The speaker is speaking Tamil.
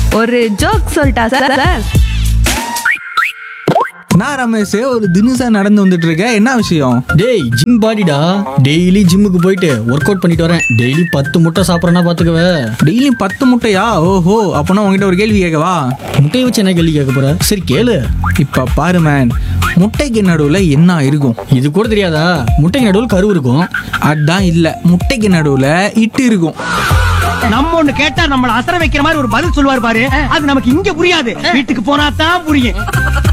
ஒரு ஜோக் சொல்லிட்டா சார் சார் நான் ரமேஷ் ஒரு தினுசா நடந்து வந்துட்டு இருக்க என்ன விஷயம் டேய் ஜிம் பாடிடா டெய்லி ஜிம்முக்கு போயிட்டு ஒர்க் அவுட் பண்ணிட்டு வரேன் டெய்லி பத்து முட்டை சாப்பிட்றேன்னா பார்த்துக்கவே டெய்லி பத்து முட்டையா ஓஹோ அப்போனா உங்ககிட்ட ஒரு கேள்வி கேட்கவா முட்டையை வச்சு என்ன கேள்வி கேட்க போற சரி கேளு இப்ப பாரு மேன் முட்டைக்கு நடுவுல என்ன இருக்கும் இது கூட தெரியாதா முட்டைக்கு நடுவில் கரு இருக்கும் அதான் இல்ல முட்டைக்கு நடுவுல இட்டு இருக்கும் நம்ம ஒண்ணு கேட்டா நம்மள அசர வைக்கிற மாதிரி ஒரு பதில் சொல்லுவார் பாரு அது நமக்கு இங்க புரியாது வீட்டுக்கு போனா தான் புரியும்